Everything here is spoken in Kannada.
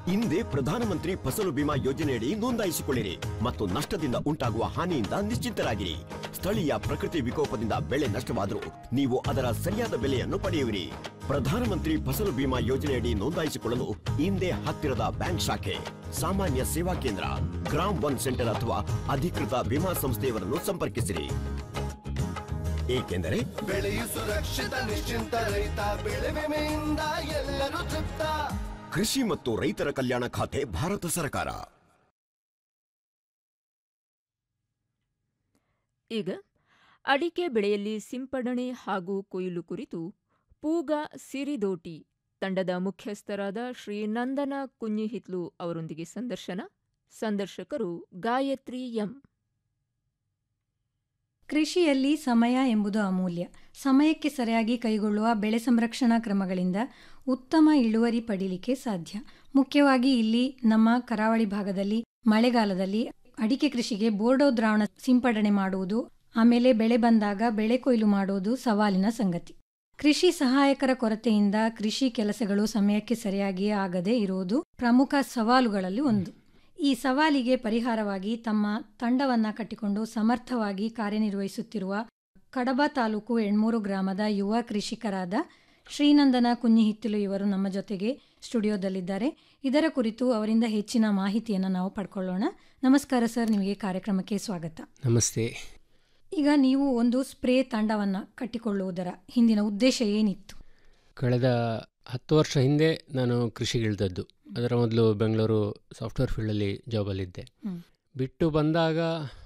ಹಿಂದೆ ಪ್ರಧಾನಮಂತ್ರಿ ಫಸಲು ಬಿಮಾ ಯೋಜನೆಯಡಿ ನೋಂದಾಯಿಸಿಕೊಳ್ಳಿರಿ ಮತ್ತು ನಷ್ಟದಿಂದ ಉಂಟಾಗುವ ಹಾನಿಯಿಂದ ನಿಶ್ಚಿಂತರಾಗಿರಿ ಸ್ಥಳೀಯ ಪ್ರಕೃತಿ ವಿಕೋಪದಿಂದ ಬೆಳೆ ನಷ್ಟವಾದರೂ ನೀವು ಅದರ ಸರಿಯಾದ ಬೆಲೆಯನ್ನು ಪಡೆಯುವಿರಿ ಪ್ರಧಾನಮಂತ್ರಿ ಫಸಲು ಬಿಮಾ ಯೋಜನೆಯಡಿ ನೋಂದಾಯಿಸಿಕೊಳ್ಳಲು ಹಿಂದೆ ಹತ್ತಿರದ ಬ್ಯಾಂಕ್ ಶಾಖೆ ಸಾಮಾನ್ಯ ಸೇವಾ ಕೇಂದ್ರ ಗ್ರಾಮ್ ಒನ್ ಸೆಂಟರ್ ಅಥವಾ ಅಧಿಕೃತ ವಿಮಾ ಸಂಸ್ಥೆಯವರನ್ನು ಸಂಪರ್ಕಿಸಿರಿ ಏಕೆಂದರೆ ಬೆಳೆಯು ಸುರಕ್ಷಿತ ನಿಶ್ಚಿಂತ ರೈತ ಬೆಳೆ ವಿಮೆಯಿಂದ ಎಲ್ಲರೂ ತೃಪ್ತ ಕೃಷಿ ಮತ್ತು ರೈತರ ಕಲ್ಯಾಣ ಖಾತೆ ಭಾರತ ಸರ್ಕಾರ ಈಗ ಅಡಿಕೆ ಬೆಳೆಯಲ್ಲಿ ಸಿಂಪಡಣೆ ಹಾಗೂ ಕೊಯ್ಲು ಕುರಿತು ಪೂಗ ಸಿರಿದೋಟಿ ತಂಡದ ಮುಖ್ಯಸ್ಥರಾದ ಶ್ರೀ ನಂದನ ಕುഞ്ഞിಹಿತ್ಲು ಅವರೊಂದಿಗೆ ಸಂದರ್ಶನ ಸಂದರ್ಶಕರು ಗಾಯತ್ರಿ ಎಂ ಕೃಷಿಯಲ್ಲಿ ಸಮಯ ಎಂಬುದು ಅಮೂಲ್ಯ ಸಮಯಕ್ಕೆ ಸರಿಯಾಗಿ ಕೈಗೊಳ್ಳುವ ಬೆಳೆ ಸಂರಕ್ಷಣಾ ಕ್ರಮಗಳಿಂದ ಉತ್ತಮ ಇಳುವರಿ ಪಡೀಲಿಕ್ಕೆ ಸಾಧ್ಯ ಮುಖ್ಯವಾಗಿ ಇಲ್ಲಿ ನಮ್ಮ ಕರಾವಳಿ ಭಾಗದಲ್ಲಿ ಮಳೆಗಾಲದಲ್ಲಿ ಅಡಿಕೆ ಕೃಷಿಗೆ ಬೋರ್ಡೋ ದ್ರಾವಣ ಸಿಂಪಡಣೆ ಮಾಡುವುದು ಆಮೇಲೆ ಬೆಳೆ ಬಂದಾಗ ಬೆಳೆ ಕೊಯ್ಲು ಮಾಡುವುದು ಸವಾಲಿನ ಸಂಗತಿ ಕೃಷಿ ಸಹಾಯಕರ ಕೊರತೆಯಿಂದ ಕೃಷಿ ಕೆಲಸಗಳು ಸಮಯಕ್ಕೆ ಸರಿಯಾಗಿ ಆಗದೇ ಇರುವುದು ಪ್ರಮುಖ ಸವಾಲುಗಳಲ್ಲಿ ಒಂದು ಈ ಸವಾಲಿಗೆ ಪರಿಹಾರವಾಗಿ ತಮ್ಮ ತಂಡವನ್ನ ಕಟ್ಟಿಕೊಂಡು ಸಮರ್ಥವಾಗಿ ಕಾರ್ಯನಿರ್ವಹಿಸುತ್ತಿರುವ ಕಡಬ ತಾಲೂಕು ಎಣ್ಮೂರು ಗ್ರಾಮದ ಯುವ ಕೃಷಿಕರಾದ ಶ್ರೀನಂದನ ಕುഞ്ഞിಹಿತ್ತಿಲು ಇವರು ನಮ್ಮ ಜೊತೆಗೆ ಸ್ಟುಡಿಯೋದಲ್ಲಿದ್ದಾರೆ ಇದರ ಕುರಿತು ಅವರಿಂದ ಹೆಚ್ಚಿನ ಮಾಹಿತಿಯನ್ನು ನಾವು ಪಡ್ಕೊಳ್ಳೋಣ ನಮಸ್ಕಾರ ಸರ್ ನಿಮಗೆ ಕಾರ್ಯಕ್ರಮಕ್ಕೆ ಸ್ವಾಗತ ನಮಸ್ತೆ ಈಗ ನೀವು ಒಂದು ಸ್ಪ್ರೇ ತಂಡವನ್ನು ಕಟ್ಟಿಕೊಳ್ಳುವುದರ ಹಿಂದಿನ ಉದ್ದೇಶ ಏನಿತ್ತು ಕಳೆದ ಹತ್ತು ವರ್ಷ ಹಿಂದೆ ನಾನು ಕೃಷಿಗಿಳಿದದ್ದು ಅದರ ಮೊದಲು ಬೆಂಗಳೂರು ಸಾಫ್ಟ್ವೇರ್ ಫೀಲ್ಡಲ್ಲಿ ಜಾಬಲ್ಲಿದ್ದೆ ಹ್ಮ್. ಬಿಟ್ಟು ಬಂದಾಗ